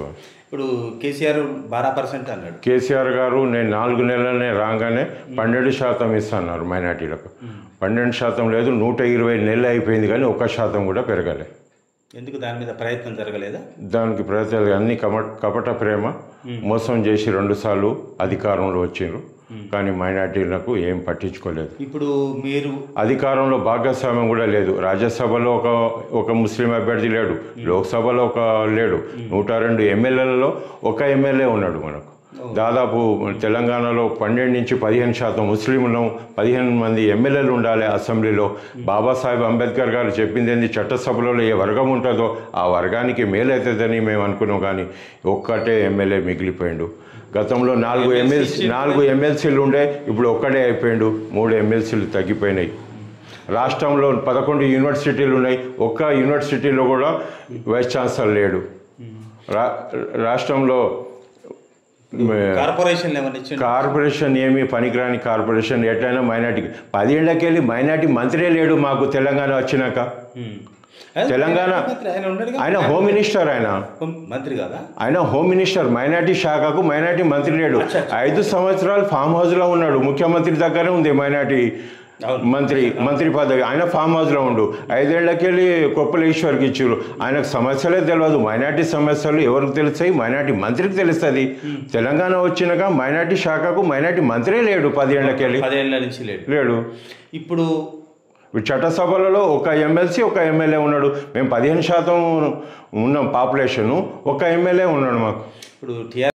వాస్తవం ఇప్పుడు కేసీఆర్ బారా పర్సెంట్ అన్నాడు కేసీఆర్ గారు నేను నాలుగు నెలలనే రాగానే పన్నెండు శాతం ఇస్తున్నారు మైనార్టీలకు పన్నెండు శాతం లేదు నూట ఇరవై నెలలు అయిపోయింది కానీ ఒక్క శాతం కూడా పెరగలే ఎందుకు దాని మీద ప్రయత్నం జరగలేదా దానికి ప్రజలు అన్ని కమ కపట ప్రేమ మోసం చేసి రెండుసార్లు అధికారంలో వచ్చిండ్రు కానీ మైనార్టీలకు ఏం పట్టించుకోలేదు ఇప్పుడు మీరు అధికారంలో భాగస్వామ్యం కూడా లేదు రాజ్యసభలో ఒక ఒక ముస్లిం అభ్యర్థి లేడు లోక్సభలో ఒక లేడు నూట రెండు ఎమ్మెల్యేలలో ఒక ఎమ్మెల్యే ఉన్నాడు మనకు దాదాపు తెలంగాణలో పన్నెండు నుంచి పదిహేను శాతం ముస్లింలు పదిహేను మంది ఎమ్మెల్యేలు ఉండాలి అసెంబ్లీలో బాబాసాహెబ్ అంబేద్కర్ గారు చెప్పింది ఏంది చట్టసభలో ఏ వర్గం ఉంటుందో ఆ వర్గానికి మేలవుతుందని మేము అనుకున్నాం కానీ ఒక్కటే ఎమ్మెల్యే మిగిలిపోయిండు గతంలో నాలుగు ఎమ్మెల్సీ నాలుగు ఎమ్మెల్సీలు ఉండే ఇప్పుడు ఒక్కడే అయిపోయిండు మూడు ఎమ్మెల్సీలు తగ్గిపోయినాయి రాష్ట్రంలో పదకొండు యూనివర్సిటీలు ఉన్నాయి ఒక్క యూనివర్సిటీలో కూడా వైస్ ఛాన్సలర్ లేడు రా రాష్ట్రంలో మే- కార్పొరేషన్లు ఏమన్నా ఇచ్చిండు కార్పొరేషన్ ఏమి పనికిరాని కార్పొరేషన్ ఎట్లయినా మైనార్టీకి పదేళ్లకెళ్ళి మైనార్టీ మంత్రే లేడు మాకు తెలంగాణ వచ్చినాక ఉమ్. అదే తెలంగాణ మంత్రి ఆయన ఉండడుగా? ఆయన హోమ్ మినిస్టర్ ఆయన హోం- మంత్రి కదా ఆయన హోమ్ మినిస్టర్ మైనార్టీ శాఖకు మైనార్టీ మంత్రి లేడు ఐదు సంవత్సరాలు ఫామ్ హౌస్లో ఉన్నాడు ముఖ్యమంత్రి దగ్గరే ఉంది మైనార్టీ అవును. మంత్రి మంత్రి పదవి ఆయన ఫామ్ హౌస్లో ఉండు ఐదేళ్లకెళ్ళి కొప్పుల ఈశ్వర్కి ఇచ్చారు ఆయనకు సమస్యలే తెలియదు మైనార్టీ సమస్యలు ఎవరికి తెలుస్తాయి మైనార్టీ మంత్రికి తెలుస్తుంది తెలంగాణ వచ్చినాక మైనార్టీ శాఖకు మైనార్టీ మంత్రే లేడు పదేళ్లకెళ్ళి పదేళ్ల నుంచి లేడు లేడు ఇప్పుడు ఇప్పుడు చట్టసభలలో ఒక ఎమ్మెల్సీ ఒక ఎమ్మెల్యే ఉన్నాడు మేము పదిహేను శాతం ఉన్నాం పాపులేషను ఒక ఎమ్మెల్యే ఉన్నాడు మాకు ఇప్పుడు టీఆర్